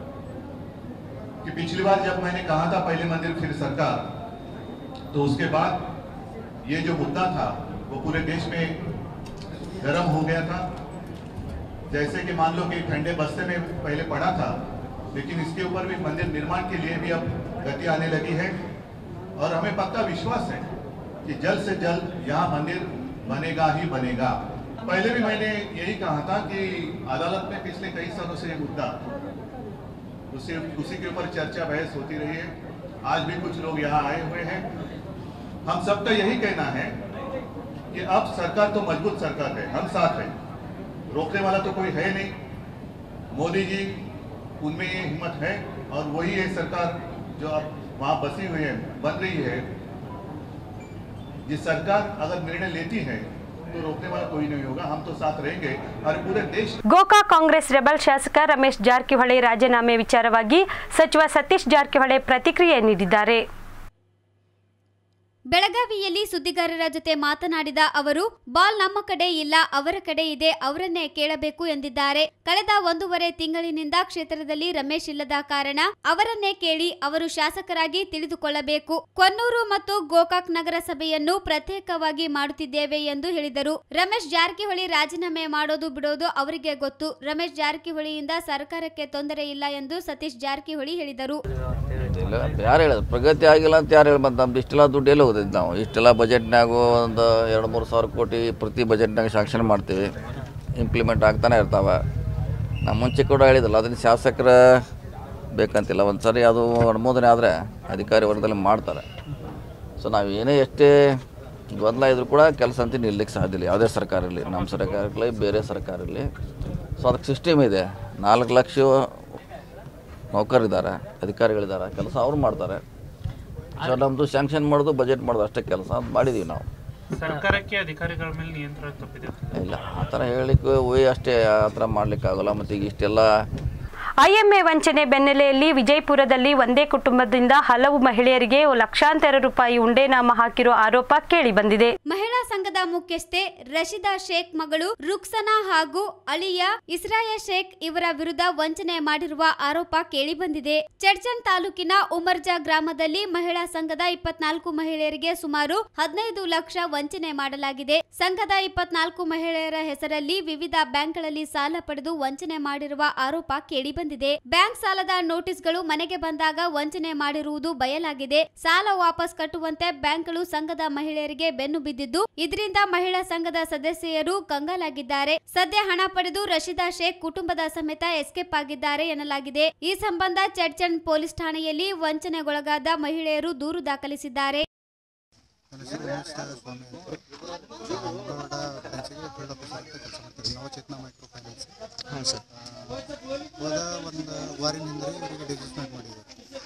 कि पिछली बार जब मैंने कहा था पहले मंदिर फिर सरकार तो उसके बाद ये जो मुद्दा था वो पूरे देश में गर्म हो गया था जैसे कि मान लो कि ठंडे बस्ते में पहले पड़ा था लेकिन इसके ऊपर भी मंदिर निर्माण के लिए भी अब गति आने लगी है और हमें पक्का विश्वास है कि जल्द से जल्द यहाँ मंदिर बनेगा ही बनेगा पहले भी मैंने यही कहा था कि अदालत में पिछले कई सालों से ये मुद्दा उसी उसी के ऊपर चर्चा बहस होती रही है आज भी कुछ लोग यहाँ आए हुए हैं हम सबका यही कहना है कि अब सरकार तो मजबूत सरकार है हम साथ हैं रोकने वाला तो कोई है नहीं मोदी जी उनमें ये हिम्मत है और वही है सरकार जो अब वहाँ बसी हुई है बन रही है ये सरकार अगर निर्णय लेती है तो रोकने वाला कोई नहीं होगा हम तो साथ रहेंगे और पूरे देश ಗೋಕಾ ಕಾಂಗ್ರೆಸ್ ರೆಬಲ್ ಶಾಸಕ ರಮೇಶ್ ಜಾರಕಿಹೊಳಿ ರಾಜೀನಾಮೆ ವಿಚಾರವಾಗಿ ಸಚಿವ ಸತೀಶ್ ಜಾರಕಿಹೊಳಿ ಪ್ರತಿಕ್ರಿಯೆ ನೀಡಿದ್ದಾರೆ ಬೆಳಗಾವಿಯಲ್ಲಿ ಸುದ್ದಿಗಾರರ ಜೊತೆ ಮಾತನಾಡಿದ ಅವರು ಬಾಲ್ ನಮ್ಮ ಕಡೆ ಇಲ್ಲ ಅವರ ಕಡೆ ಇದೆ ಅವರನ್ನೇ ಕೇಳಬೇಕು ಎಂದಿದ್ದಾರೆ ಕಳೆದ ಒಂದೂವರೆ ತಿಂಗಳಿನಿಂದ ಕ್ಷೇತ್ರದಲ್ಲಿ ರಮೇಶ್ ಇಲ್ಲದ ಕಾರಣ ಅವರನ್ನೇ ಕೇಳಿ ಅವರು ಶಾಸಕರಾಗಿ ತಿಳಿದುಕೊಳ್ಳಬೇಕು ಕೊನ್ನೂರು ಮತ್ತು ಗೋಕಾಕ್ ನಗರಸಭೆಯನ್ನು ಪ್ರತ್ಯೇಕವಾಗಿ ಮಾಡುತ್ತಿದ್ದೇವೆ ಎಂದು ಹೇಳಿದರು ರಮೇಶ್ ಜಾರಕಿಹೊಳಿ ರಾಜೀನಾಮೆ ಮಾಡೋದು ಬಿಡೋದು ಅವರಿಗೆ ಗೊತ್ತು ರಮೇಶ್ ಜಾರಕಿಹೊಳಿಯಿಂದ ಸರ್ಕಾರಕ್ಕೆ ತೊಂದರೆ ಇಲ್ಲ ಎಂದು ಸತೀಶ್ ಜಾರಕಿಹೊಳಿ ಹೇಳಿದರು ಇಲ್ಲ ಯಾರು ಹೇಳೋದು ಪ್ರಗತಿ ಆಗಿಲ್ಲ ಅಂತ ಯಾರು ಹೇಳಿ ಬಂದು ನಮ್ದು ಇಷ್ಟೆಲ್ಲ ದುಡ್ಡು ಎಲ್ಲಿ ಹೋಗ್ತೈತೆ ನಾವು ಇಷ್ಟೆಲ್ಲ ಬಜೆಟ್ನಾಗೂ ಒಂದು ಎರಡು ಮೂರು ಸಾವಿರ ಕೋಟಿ ಪ್ರತಿ ಬಜೆಟ್ನಾಗ ಶಾಂಕ್ಷನ್ ಮಾಡ್ತೀವಿ ಇಂಪ್ಲಿಮೆಂಟ್ ಆಗ್ತಾನೆ ಇರ್ತಾವೆ ನಾವು ಮುಂಚೆ ಕೂಡ ಹೇಳಿದಲ್ಲ ಅದನ್ನು ಶಾಸಕರ ಬೇಕಂತಿಲ್ಲ ಒಂದು ಸರಿ ಅದು ಅನುಮೋದನೆ ಆದರೆ ಅಧಿಕಾರಿ ವರ್ಗದಲ್ಲಿ ಮಾಡ್ತಾರೆ ಸೊ ನಾವು ಏನೇ ಎಷ್ಟೇ ಗೊಂದಲ ಇದ್ರೂ ಕೂಡ ಕೆಲಸ ಅಂತ ನಿಲ್ಲಕ್ಕೆ ಸಾಧ್ಯ ಇಲ್ಲ ಯಾವುದೇ ಸರ್ಕಾರ ಇರಲಿ ನಮ್ಮ ಸರ್ಕಾರ ಇರಲಿ ಬೇರೆ ಸರ್ಕಾರ ಇರಲಿ ಸೊ ಅದಕ್ಕೆ ಸಿಸ್ಟಮ್ ಇದೆ ನಾಲ್ಕು ಲಕ್ಷ ನೌಕರಿದ್ದಾರೆ ಅಧಿಕಾರಿಗಳಿದ್ದಾರೆ ಕೆಲಸ ಅವ್ರು ಮಾಡ್ತಾರೆ ಸೊ ನಮ್ಮದು ಸ್ಯಾಂಕ್ಷನ್ ಮಾಡೋದು ಬಜೆಟ್ ಮಾಡೋದು ಅಷ್ಟೇ ಕೆಲಸ ಅದು ಮಾಡಿದ್ದೀವಿ ನಾವು ಸರ್ಕಾರಕ್ಕೆ ಅಧಿಕಾರಿಗಳ ಮೇಲೆ ನಿಯಂತ್ರಣ ತಪ್ಪಿದೆ ಇಲ್ಲ ಆ ಥರ ಹೇಳಲಿಕ್ಕೆ ಓಯ್ ಅಷ್ಟೇ ಆ ಥರ ಮಾಡಲಿಕ್ಕಾಗಲ್ಲ ಮತ್ತು ಈಗ ಇಷ್ಟೆಲ್ಲ ಐಎಂಎ ವಂಚನೆ ಬೆನ್ನಲೆಯಲ್ಲಿ ವಿಜಯಪುರದಲ್ಲಿ ಒಂದೇ ಕುಟುಂಬದಿಂದ ಹಲವು ಮಹಿಳೆಯರಿಗೆ ಲಕ್ಷಾಂತರ ರೂಪಾಯಿ ಉಂಡೆನಾಮ ಹಾಕಿರೋ ಆರೋಪ ಕೇಳಿ ಬಂದಿದೆ ಮಹಿಳಾ ಸಂಘದ ಮುಖ್ಯಸ್ಥೆ ರಶಿದಾ ಶೇಖ್ ಮಗಳು ರುಕ್ಸನಾ ಹಾಗೂ ಅಳಿಯ ಇಸ್ರಾಯ ಶೇಖ್ ಇವರ ವಿರುದ್ಧ ವಂಚನೆ ಮಾಡಿರುವ ಆರೋಪ ಕೇಳಿಬಂದಿದೆ ಚಡ್ಚನ್ ತಾಲೂಕಿನ ಉಮರ್ಜಾ ಗ್ರಾಮದಲ್ಲಿ ಮಹಿಳಾ ಸಂಘದ ಇಪ್ಪತ್ನಾಲ್ಕು ಮಹಿಳೆಯರಿಗೆ ಸುಮಾರು ಹದಿನೈದು ಲಕ್ಷ ವಂಚನೆ ಮಾಡಲಾಗಿದೆ ಸಂಘದ ಇಪ್ಪತ್ನಾಲ್ಕು ಮಹಿಳೆಯರ ಹೆಸರಲ್ಲಿ ವಿವಿಧ ಬ್ಯಾಂಕ್ಗಳಲ್ಲಿ ಸಾಲ ಪಡೆದು ವಂಚನೆ ಮಾಡಿರುವ ಆರೋಪ ಕೇಳಿಬಂದಿದೆ ಬ್ಯಾಂಕ್ ಸಾಲದ ನೋಟಿಸ್ಗಳು ಮನೆಗೆ ಬಂದಾಗ ವಂಚನೆ ಮಾಡಿರುವುದು ಬಯಲಾಗಿದೆ ಸಾಲ ವಾಪಸ್ ಕಟ್ಟುವಂತೆ ಬ್ಯಾಂಕ್ಗಳು ಸಂಘದ ಮಹಿಳೆಯರಿಗೆ ಬೆನ್ನು ಬಿದ್ದಿದ್ದು ಇದರಿಂದ ಮಹಿಳಾ ಸಂಘದ ಸದಸ್ಯರು ಕಂಗಾಲಾಗಿದ್ದಾರೆ ಸದ್ಯ ಹಣ ಪಡೆದು ರಶೀದಾ ಶೇಖ್ ಕುಟುಂಬದ ಸಮೇತ ಎಸ್ಕೇಪ್ ಆಗಿದ್ದಾರೆ ಎನ್ನಲಾಗಿದೆ ಈ ಸಂಬಂಧ ಚಡ್ಚಣ್ ಪೊಲೀಸ್ ಠಾಣೆಯಲ್ಲಿ ವಂಚನೆಗೊಳಗಾದ ಮಹಿಳೆಯರು ದೂರು ದಾಖಲಿಸಿದ್ದಾರೆ ನನ್ನ ಹೆಸರು ರೇಣುಸ್ವಾಮಿ ಸ್ವಾಮಿ ಅಂತ ಧಾರವಾಡ ಬ್ರಾಂಚಿಗೆ ಫೀಲ್ಡ್ ಆಫೀಸರ್ ಅಂತ ಕೆಲಸ ಮಾಡ್ತೀನಿ ನವಚೇತನ ಮೈಕ್ರೋ ಫೈನಾನ್ಸ್ ಹಾಂ ಸರ್ ಹೋದ ಒಂದು ವಾರಿನ ಹಿಂದೆ ಇವರಿಗೆ ಡಿಸ್ಮಿಸ್ಮೆಂಟ್ ಮಾಡಿದ್ರು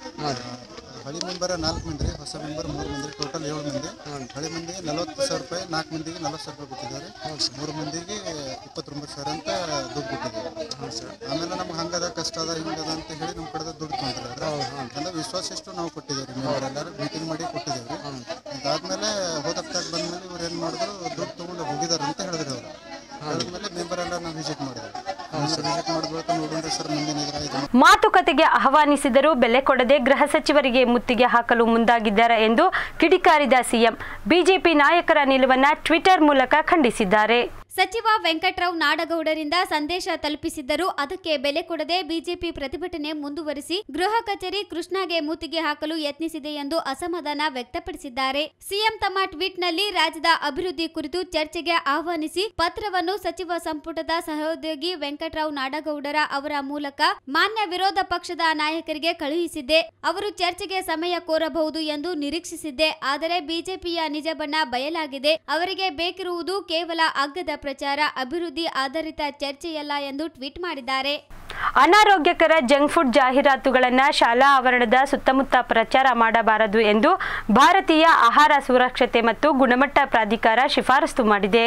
ಹಳಿ ಮೆಂಬರ್ ನಾಲ್ಕು ಮಂದಿ ಹೊಸ ಮೆಂಬರ್ ಮೂರು ಮಂದಿ ಟೋಟಲ್ ಏಳು ಮಂದಿ ಹಳಿ ಮಂದಿಗೆ ನಲವತ್ತು ಸಾವಿರ ರೂಪಾಯಿ ನಾಲ್ಕು ಮಂದಿಗೆ ನಲವತ್ತು ಸಾವಿರ ರೂಪಾಯಿ ಕೊಟ್ಟಿದ್ದಾರೆ ಮೂರು ಮಂದಿಗೆ ಇಪ್ಪತ್ತೊಂಬತ್ತು ಸಾವಿರ ಅಂತ ದುಡ್ಡು ಕೊಟ್ಟಿದ್ದಾರೆ ಆಮೇಲೆ ನಮ್ಗೆ ಹಂಗದ ಕಷ್ಟ ಅದ ಹಿಂಗದ ಅಂತ ಹೇಳಿ ನಮ್ಮ ಕಡೆ ದುಡ್ಡು ತೊಗೊಂಡಿದ್ದಾರೆ ಎಲ್ಲ ವಿಶ್ವಾಸ ಎಷ್ಟು ನಾವು ಕೊಟ್ಟಿದ್ದೇವೆ ಮೆಂಬರ್ ಎಲ್ಲರೂ ಮೀಟಿಂಗ್ ಮಾಡಿ ಕೊಟ್ಟಿದ್ದೇವೆ ಅದಾದ್ಮೇಲೆ ಹೋದ ಹಪ್ತಾಗ ಬಂದ್ಮೇಲೆ ಇವ್ರು ಏನು ಮಾಡಿದ್ರು ದುಡ್ಡು ತೊಗೊಂಡು ಹೋಗಿದ್ದಾರೆ ಅಂತ ಹೇಳಿದ್ರು ಅವರು ಹೇಳಿದ್ಮೇಲೆ ಮೆಂಬರ್ ಎಲ್ಲ ನಾವು ವಿಸಿಟ್ ಮಾಡಿದ್ವಿ ವಿಸಿಟ್ ಮಾಡಿದ್ಬೇಕು ನೋಡೋಣ ಸರ್ ಮುಂದಿನ ಇದ್ರ ಇದು ಮಾತುಕತೆಗೆ ಆಹ್ವಾನಿಸಿದರೂ ಬೆಲೆ ಕೊಡದೆ ಗೃಹ ಸಚಿವರಿಗೆ ಮುತ್ತಿಗೆ ಹಾಕಲು ಮುಂದಾಗಿದ್ದಾರೆ ಎಂದು ಕಿಡಿಕಾರಿದ ಸಿಎಂ ಬಿಜೆಪಿ ನಾಯಕರ ನಿಲುವನ್ನ ಟ್ವಿಟರ್ ಮೂಲಕ ಖಂಡಿಸಿದ್ದಾರೆ ಸಚಿವ ವೆಂಕಟ್ರಾವ್ ನಾಡಗೌಡರಿಂದ ಸಂದೇಶ ತಲುಪಿಸಿದ್ದರೂ ಅದಕ್ಕೆ ಬೆಲೆ ಕೊಡದೆ ಬಿಜೆಪಿ ಪ್ರತಿಭಟನೆ ಮುಂದುವರಿಸಿ ಗೃಹ ಕಚೇರಿ ಕೃಷ್ಣಾಗೆ ಮುತ್ತಿಗೆ ಹಾಕಲು ಯತ್ನಿಸಿದೆ ಎಂದು ಅಸಮಾಧಾನ ವ್ಯಕ್ತಪಡಿಸಿದ್ದಾರೆ ಸಿಎಂ ತಮ್ಮ ಟ್ವೀಟ್ನಲ್ಲಿ ರಾಜ್ಯದ ಅಭಿವೃದ್ಧಿ ಕುರಿತು ಚರ್ಚೆಗೆ ಆಹ್ವಾನಿಸಿ ಪತ್ರವನ್ನು ಸಚಿವ ಸಂಪುಟದ ಸಹೋದ್ಯೋಗಿ ವೆಂಕಟ್ರಾವ್ ನಾಡಗೌಡರ ಅವರ ಮೂಲಕ ಮಾನ್ಯ ವಿರೋಧ ಪಕ್ಷದ ನಾಯಕರಿಗೆ ಕಳುಹಿಸಿದ್ದೆ ಅವರು ಚರ್ಚೆಗೆ ಸಮಯ ಕೋರಬಹುದು ಎಂದು ನಿರೀಕ್ಷಿಸಿದ್ದೆ ಆದರೆ ಬಿಜೆಪಿಯ ನಿಜ ಬಣ್ಣ ಬಯಲಾಗಿದೆ ಅವರಿಗೆ ಬೇಕಿರುವುದು ಕೇವಲ ಅಗ್ಗದ ಪ್ರಚಾರ ಅಭಿವೃದ್ಧಿ ಆಧಾರಿತ ಚರ್ಚೆಯಲ್ಲ ಎಂದು ಟ್ವೀಟ್ ಮಾಡಿದ್ದಾರೆ ಅನಾರೋಗ್ಯಕರ ಜಂಕ್ ಫುಡ್ ಜಾಹೀರಾತುಗಳನ್ನು ಶಾಲಾ ಆವರಣದ ಸುತ್ತಮುತ್ತ ಪ್ರಚಾರ ಮಾಡಬಾರದು ಎಂದು ಭಾರತೀಯ ಆಹಾರ ಸುರಕ್ಷತೆ ಮತ್ತು ಗುಣಮಟ್ಟ ಪ್ರಾಧಿಕಾರ ಶಿಫಾರಸು ಮಾಡಿದೆ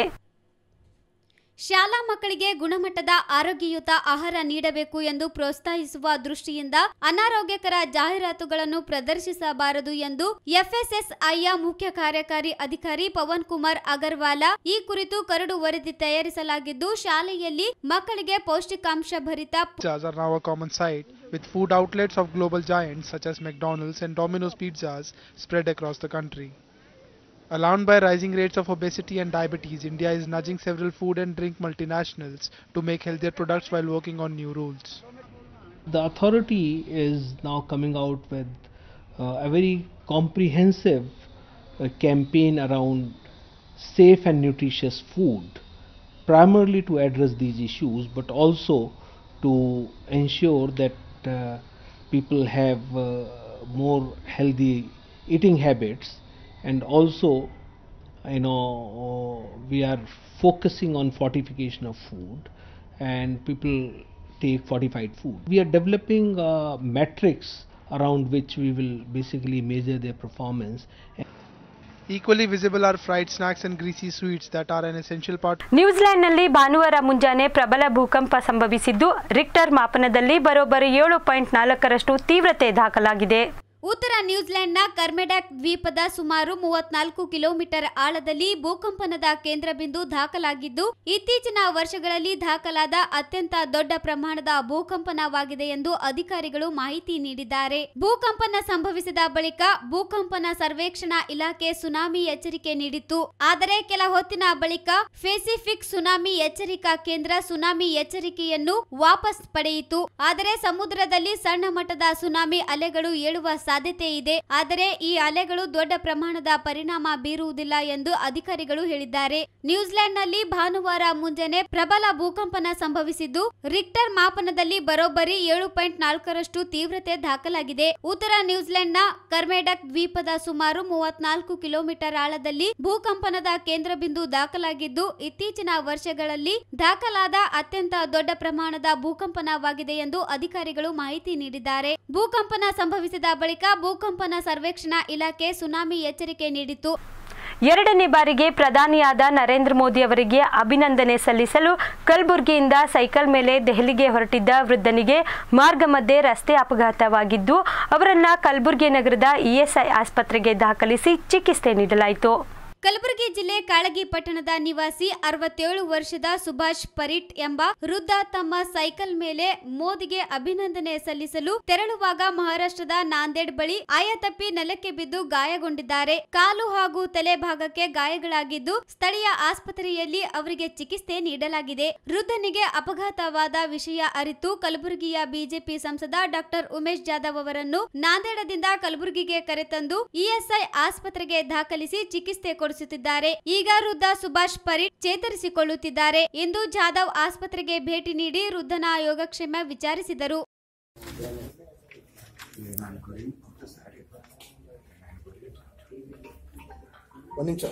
ಶಾಲಾ ಮಕ್ಕಳಿಗೆ ಗುಣಮಟ್ಟದ ಆರೋಗ್ಯಯುತ ಆಹಾರ ನೀಡಬೇಕು ಎಂದು ಪ್ರೋತ್ಸಾಹಿಸುವ ದೃಷ್ಟಿಯಿಂದ ಅನಾರೋಗ್ಯಕರ ಜಾಹೀರಾತುಗಳನ್ನು ಪ್ರದರ್ಶಿಸಬಾರದು ಎಂದು ಎಫ್ಎಸ್ಎಸ್ಐಯ ಮುಖ್ಯ ಕಾರ್ಯಕಾರಿ ಅಧಿಕಾರಿ ಪವನ್ ಕುಮಾರ್ ಅಗರ್ವಾಲ ಈ ಕುರಿತು ಕರಡು ವರದಿ ತಯಾರಿಸಲಾಗಿದ್ದು ಶಾಲೆಯಲ್ಲಿ ಮಕ್ಕಳಿಗೆ ಪೌಷ್ಟಿಕಾಂಶ ಭರಿತ Pizzas are now a common sight, with food outlets of global giants such as McDonald's and Domino's Pizzas spread across the country. Alarmed by rising rates of obesity and diabetes, India is nudging several food and drink multinationals to make healthier products while working on new rules. The authority is now coming out with uh, a very comprehensive uh, campaign around safe and nutritious food, primarily to address these issues, but also to ensure that uh, people have uh, more healthy eating habits and also you know we are focusing on fortification of food and people take fortified food we are developing uh, metrics around which we will basically measure their performance Equally visible are fried snacks and greasy sweets that are an essential part. ನ್ಯೂಜಿಲೆಂಡ್ನಲ್ಲಿ ಭಾನುವಾರ ಮುಂಜಾನೆ ಪ್ರಬಲ ಭೂಕಂಪ ಸಂಭವಿಸಿದ್ದು Richter ಮಾಪನದಲ್ಲಿ ಬರೋಬ್ಬರಿ ಏಳು point ನಾಲ್ಕರಷ್ಟು ತೀವ್ರತೆ ದಾಖಲಾಗಿದೆ ಉತ್ತರ ನ್ಯೂಜಿಲೆಂಡ್ನ ಕರ್ಮೆಡಾಕ್ ದ್ವೀಪದ ಸುಮಾರು ಮೂವತ್ನಾಲ್ಕು ಕಿಲೋಮೀಟರ್ ಆಳದಲ್ಲಿ ಭೂಕಂಪನದ ಕೇಂದ್ರ ಬಿಂದು ದಾಖಲಾಗಿದ್ದು ಇತ್ತೀಚಿನ ವರ್ಷಗಳಲ್ಲಿ ದಾಖಲಾದ ಅತ್ಯಂತ ದೊಡ್ಡ ಪ್ರಮಾಣದ ಭೂಕಂಪನವಾಗಿದೆ ಎಂದು ಅಧಿಕಾರಿಗಳು ಮಾಹಿತಿ ನೀಡಿದ್ದಾರೆ ಭೂಕಂಪನ ಸಂಭವಿಸಿದ ಬಳಿಕ ಭೂಕಂಪನ ಸರ್ವೇಕ್ಷಣಾ ಇಲಾಖೆ ಸುನಾಮಿ ಎಚ್ಚರಿಕೆ ನೀಡಿತ್ತು ಆದರೆ ಕೆಲ ಹೊತ್ತಿನ ಬಳಿಕ ಪೆಸಿಫಿಕ್ ಸುನಾಮಿ ಎಚ್ಚರಿಕಾ ಕೇಂದ್ರ ಸುನಾಮಿ ಎಚ್ಚರಿಕೆಯನ್ನು ವಾಪಸ್ ಪಡೆಯಿತು ಆದರೆ ಸಮುದ್ರದಲ್ಲಿ ಸಣ್ಣ ಮಟ್ಟದ ಸುನಾಮಿ ಅಲೆಗಳು ಏಳುವ ಸಾಧ್ಯತೆ ಇದೆ ಆದರೆ ಈ ಅಲೆಗಳು ದೊಡ್ಡ ಪ್ರಮಾಣದ ಪರಿಣಾಮ ಬೀರುವುದಿಲ್ಲ ಎಂದು ಅಧಿಕಾರಿಗಳು ಹೇಳಿದ್ದಾರೆ ನ್ಯೂಜಿಲೆಂಡ್ನಲ್ಲಿ ಭಾನುವಾರ ಮುಂಜಾನೆ ಪ್ರಬಲ ಭೂಕಂಪನ ಸಂಭವಿಸಿದ್ದು ರಿಕ್ಟರ್ ಮಾಪನದಲ್ಲಿ ಬರೋಬ್ಬರಿ ಏಳು ಪಾಯಿಂಟ್ ನಾಲ್ಕರಷ್ಟು ತೀವ್ರತೆ ದಾಖಲಾಗಿದೆ ಉತ್ತರ ನ್ಯೂಜಿಲೆಂಡ್ನ ಕರ್ಮೆಡಕ್ ದ್ವೀಪದ ಸುಮಾರು ಮೂವತ್ನಾಲ್ಕು ಕಿಲೋಮೀಟರ್ ಆಳದಲ್ಲಿ ಭೂಕಂಪನದ ಕೇಂದ್ರ ಬಿಂದು ದಾಖಲಾಗಿದ್ದು ಇತ್ತೀಚಿನ ವರ್ಷಗಳಲ್ಲಿ ದಾಖಲಾದ ಅತ್ಯಂತ ದೊಡ್ಡ ಪ್ರಮಾಣದ ಭೂಕಂಪನವಾಗಿದೆ ಎಂದು ಅಧಿಕಾರಿಗಳು ಮಾಹಿತಿ ನೀಡಿದ್ದಾರೆ ಭೂಕಂಪನ ಸಂಭವಿಸಿದ ಬಳಿಕ ಭೂಕಂಪನ ಸರ್ವೇಕ್ಷಣಾ ಇಲಾಖೆ ಸುನಾಮಿ ಎಚ್ಚರಿಕೆ ನೀಡಿತು ಎರಡನೇ ಬಾರಿಗೆ ಪ್ರಧಾನಿಯಾದ ನರೇಂದ್ರ ಮೋದಿ ಅವರಿಗೆ ಅಭಿನಂದನೆ ಸಲ್ಲಿಸಲು ಕಲಬುರಗಿಯಿಂದ ಸೈಕಲ್ ಮೇಲೆ ದೆಹಲಿಗೆ ಹೊರಟಿದ್ದ ವೃದ್ಧನಿಗೆ ಮಾರ್ಗ ಮಧ್ಯೆ ರಸ್ತೆ ಅಪಘಾತವಾಗಿದ್ದು ಅವರನ್ನ ಕಲಬುರಗಿ ನಗರದ ಇಎಸ್ಐ ಆಸ್ಪತ್ರೆಗೆ ದಾಖಲಿಸಿ ಚಿಕಿತ್ಸೆ ನೀಡಲಾಯಿತು ಕಲಬುರಗಿ ಜಿಲ್ಲೆ ಕಾಳಗಿ ಪಟ್ಟಣದ ನಿವಾಸಿ ಅರವತ್ತೇಳು ವರ್ಷದ ಸುಭಾಷ್ ಪರಿಟ್ ಎಂಬ ವೃದ್ಧ ತಮ್ಮ ಸೈಕಲ್ ಮೇಲೆ ಮೋದಿಗೆ ಅಭಿನಂದನೆ ಸಲ್ಲಿಸಲು ತೆರಳುವಾಗ ಮಹಾರಾಷ್ಟ್ರದ ನಾಂದೇಡ್ ಬಳಿ ಆಯತಪ್ಪಿ ನೆಲಕ್ಕೆ ಬಿದ್ದು ಗಾಯಗೊಂಡಿದ್ದಾರೆ ಕಾಲು ಹಾಗೂ ತಲೆ ಭಾಗಕ್ಕೆ ಗಾಯಗಳಾಗಿದ್ದು ಸ್ಥಳೀಯ ಆಸ್ಪತ್ರೆಯಲ್ಲಿ ಅವರಿಗೆ ಚಿಕಿತ್ಸೆ ನೀಡಲಾಗಿದೆ ವೃದ್ಧನಿಗೆ ಅಪಘಾತವಾದ ವಿಷಯ ಅರಿತು ಕಲಬುರಗಿಯ ಬಿಜೆಪಿ ಸಂಸದ ಡಾಕ್ಟರ್ ಉಮೇಶ್ ಜಾಧವ್ ಅವರನ್ನು ನಾಂದೇಡದಿಂದ ಕಲಬುರಗಿಗೆ ಕರೆತಂದು ಇಎಸ್ಐ ಆಸ್ಪತ್ರೆಗೆ ದಾಖಲಿಸಿ ಚಿಕಿತ್ಸೆ ಕೊಡಿಸುತ್ತಿದ್ದಾರೆ ಈಗ ವೃದ್ಧ ಸುಭಾಷ್ ಪರಿಟ್ ಚೇತರಿಸಿಕೊಳ್ಳುತ್ತಿದ್ದಾರೆ ಇಂದು ಜಾಧವ್ ಆಸ್ಪತ್ರೆಗೆ ಭೇಟಿ ನೀಡಿ ವೃದ್ಧನ ಯೋಗಕ್ಷೇಮ ವಿಚಾರಿಸಿದರು ಒಂದು ನಿಮಿಷ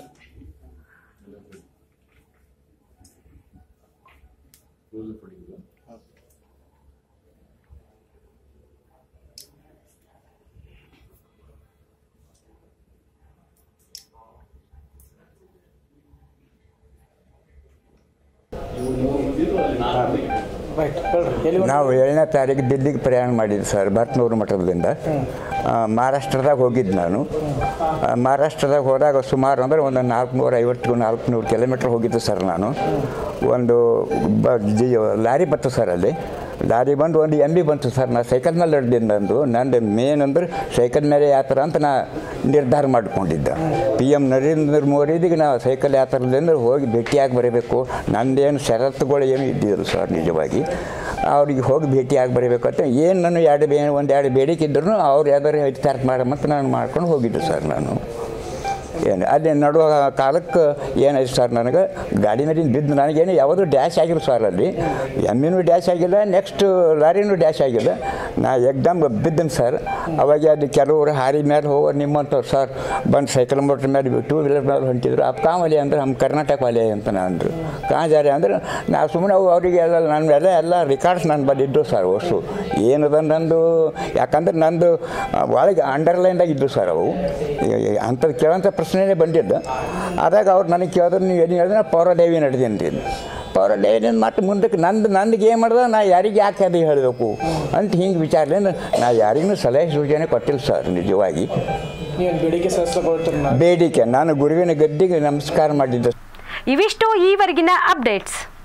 ನಾವು ಏಳನೇ ತಾರೀಕು ದಿಲ್ಲಿಗೆ ಪ್ರಯಾಣ ಮಾಡಿದ್ದೆ ಸರ್ ಭರತ್ನೂರು ಮಠದಿಂದ ಆ, ಮಹಾರಾಷ್ಟ್ರದಾಗ ಹೋಗಿದ್ದು ನಾನು ಆ, ಮಹಾರಾಷ್ಟ್ರದಾಗ ಹೋದಾಗ ಸುಮಾರು ಅಂದ್ರೆ ಒಂದು ನಾಲ್ಕುನೂರ ಐವತ್ತು ನಾಲ್ಕುನೂರು ಕಿಲೋಮೀಟ್ರ್ ಹೋಗಿದ್ದು ಸರ್ ನಾನು ಒಂದು ಬ ಜಿ ಲಾರಿ ಬತ್ತು ಸರ್ ಅಲ್ಲಿ ಲಾರಿ ಬಂದು ಒಂದು ಎಮ್ ಬಿ ಬಂತು ಸರ್ ನಾ ಸೈಕಲ್ ಮೇಲೆ ಹಿಡ್ದಿದ್ದು ನಂದು ನಂದು ಮೇನ್ ಅಂದ್ರೆ ಸೈಕಲ್ ಮೇಲೆ ಯಾತ್ರೆ ಅಂತ ನಾ ನಿರ್ಧಾರ ಮಾಡಿಕೊಂಡಿದ್ದೆ ಪಿ ಎಮ್ ನರೇಂದ್ರ ಮೋದಿಗೆ ನಾ ಸೈಕಲ್ ಯಾತ್ರದಿಂದ ಹೋಗಿ ಭೇಟಿಯಾಗಿ ಬರಬೇಕು ನಂದೇನು ಷರತ್ತುಗಳು ಏನು ಇದ್ದಿದ್ರು ಸರ್ ನಿಜವಾಗಿ ಅವ್ರಿಗೆ ಹೋಗಿ ಭೇಟಿಯಾಗಿ ಬರಬೇಕು ಅಂತ ಏನು ನಾನು ಎರಡು ಬೇ ಒಂದು ಎರಡು ಬೇಡಿಕೆ ಇದ್ರೂ ಅವ್ರು ಯಾವ್ದಾರು ಹೆಚ್ಚು ತಾರೀಕು ಮಾಡಮಂತ ನಾನು ಮಾಡ್ಕೊಂಡು ಹೋಗಿದ್ದೆ ಸರ್ ನಾನು ಏನು ಅಲ್ಲಿ ನಡುವ ಕಾಲಕ್ಕೆ ಏನಾಯ್ತು ಸರ್ ನನಗೆ ಗಾಡಿ ಮೇಲಿಂದ ಬಿದ್ದು ನನಗೇನು ಯಾವುದೂ ಡ್ಯಾಶ್ ಆಗಿಲ್ಲ ಸರ್ ಅಲ್ಲಿ ಎಮ್ಮಿನೂ ಡ್ಯಾಶ್ ಆಗಿಲ್ಲ ನೆಕ್ಸ್ಟ್ ಲಾರಿನೂ ಡ್ಯಾಶ್ ಆಗಿಲ್ಲ ನಾ ಎಕ್ದಮ್ ಬಿದ್ದನು ಸರ್ ಅವಾಗ ಅಲ್ಲಿ ಕೆಲವರು ಹಾರಿ ಮೇಲೆ ಹೋಗೋ ನಿಮ್ಮಂಥವ್ರು ಸರ್ ಬಂದು ಸೈಕಲ್ ಮೋಟ್ರ್ ಮೇಲೆ ಟೂ ವೀಲರ್ ಮೇಲೆ ಹೊಂಟಿದ್ರು ಅಪ್ ಕಾಮಲಿ ಅಂದ್ರೆ ನಮ್ಮ ಕರ್ನಾಟಕ ವಾಲೆ ಅಂತ ಅಂದರು ಕಾಂಜಾರೆ ಅಂದ್ರೆ ನಾ ಸುಮ್ಮನೆ ಅವು ಅವರಿಗೆ ಎಲ್ಲ ನನ್ನ ಮೇಲೆ ಎಲ್ಲ ರಿಕಾರ್ಡ್ಸ್ ನನ್ನ ಬಳಿ ಇದ್ದು ಸರ್ ಹೊಸು ಏನದ ನಂದು ಯಾಕಂದ್ರೆ ನಂದು ಆ, ಒಳಗೆ ಅಂಡರ್ಲೈನ್ದಾಗ ಇದ್ದು ಸರ್ ಅವು ಅಂಥದ್ದು ಕೇಳೋಂಥ ಪ್ರಶ್ನೆನೇ ಬಂದಿದ್ದು ಆದಾಗ ಅವ್ರು ನನಗೆ ಕೇಳಿದ್ರೆ ನೀವು ಏನು ಹೇಳಿದ್ರೆ ಪೌರದೇವಿ ನಡೆದೀನಿ ರೀ ಪೌರದೇವಿ ಮತ್ತೆ ಮುಂದಕ್ಕೆ ನಂದು ನಂದು ಏನು ಮಾಡ್ದೆ ನಾ ಯಾರಿಗೆ ಯಾಕೆ ಅದು ಹೇಳಬೇಕು ಅಂತ ಹಿಂಗೆ ವಿಚಾರದಿಂದ ನಾ ಯಾರಿಗೂ ಸಲಹೆ ಸೂಚನೆ ಕೊಟ್ಟಿಲ್ಲ ಸರ್ ನಿಜವಾಗಿ ನೀವೇನು ಬೇಡಿಕೆ ಸಲ್ಲಿಸ್ಕೊಳ್ತೀರ ಬೇಡಿಕೆ ನಾನು ಗುರುವಿನ ಗದ್ದಿಗೆ ನಮಸ್ಕಾರ ಮಾಡಿದ್ದೆ ಇವಿಷ್ಟು ಈವರೆಗಿನ ಅಪ್ಡೇಟ್ಸ್